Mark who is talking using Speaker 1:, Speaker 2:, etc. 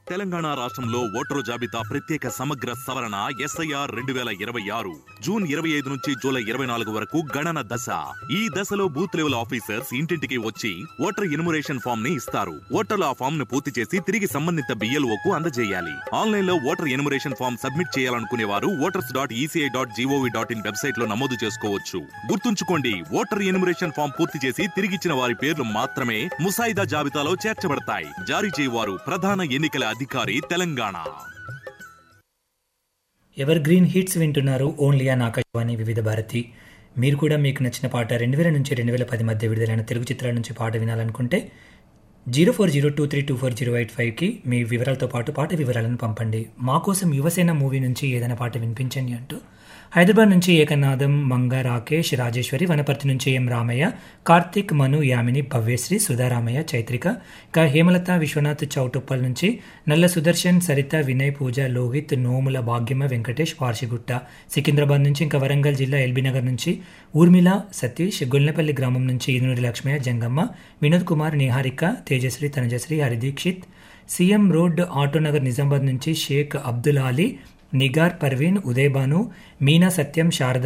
Speaker 1: తెలంగాణ రాష్ట్రంలో ఓటరు జాబితా ప్రత్యేక సమగ్ర సవరణ ఎస్ఐఆర్ రెండు వేల ఇరవై ఆరు జూన్ ఇరవై ఐదు నుంచి జూలై ఇరవై నాలుగు వరకు గణన దశ ఈ దశలో బూత్ లెవెల్ ఆఫీసర్స్ ఇంటింటికి వచ్చి ఓటర్ ఇన్మురేషన్ ఫామ్ ని ఇస్తారు ఓటర్లు ఆ ఫామ్ ను పూర్తి చేసి తిరిగి సంబంధిత బిఎల్ఓ కు అందజేయాలి ఆన్లైన్ లో ఓటర్ ఇన్మురేషన్ ఫామ్ సబ్మిట్ చేయాలనుకునే వారు voters dot ECI dot gov dot in website లో నమోదు చేసుకోవచ్చు గుర్తుంచుకోండి ఓటర్ ఇన్మురేషన్ ఫామ్ పూర్తి చేసి తిరిగిచ్చిన వారి పేర్లు మాత్రమే ముసాయిదా జాబితాలో చేర్చబడతాయి జారీ చేయవారు ప్రధాన ఎన్నికల అధికారి తెలంగాణ
Speaker 2: ఎవర్ గ్రీన్ హిట్స్ వింటున్నారు ఓన్లీ ఆన్ ఆకాశవాణి వివిధ భారతి మీరు కూడా మీకు నచ్చిన పాట రెండు వేల నుంచి రెండు వేల పది మధ్య విడుదలైన తెలుగు చిత్రాల నుంచి పాట వినాలనుకుంటే zero four zero two three two four zero eight ఫైవ్కి మీ వివరాలతో పాటు పాట వివరాలను పంపండి మా కోసం యువసేన మూవీ నుంచి ఏదైనా పాట వినిపించండి అంటూ హైదరాబాద్ నుంచి ఏకనాథం మంగ రాకేష్ రాజేశ్వరి వనపర్తి నుంచి ఎం రామయ్య కార్తిక్ మను యామిని భవ్యశ్రీ సుధారామయ్య చైత్రిక ఇంకా హేమలత విశ్వనాథ్ చౌటుప్పల్ నుంచి నల్ల సుదర్శన్ సరిత వినయ్ పూజ లోహిత్ నోముల భాగ్యమ వెంకటేష్ పార్షిగుట్ట సికింద్రాబాద్ నుంచి ఇంకా వరంగల్ జిల్లా ఎల్బీనగర్ నుంచి ఊర్మిళ సతీష్ గొల్లపల్లి గ్రామం నుంచి ఇనుడి లక్ష్మయ్య జంగమ్మ వినోద్ కుమార్ నిహారిక తేజశ్రీ తనజశ్రీ హరిదీక్షిత్ సీఎం రోడ్ ఆటోనగర్ నిజామాబాద్ నుంచి షేక్ అబ్దుల్ అలీ నిగార్ పర్వీన్ ఉదయ్ భాను మీనా సత్యం శారద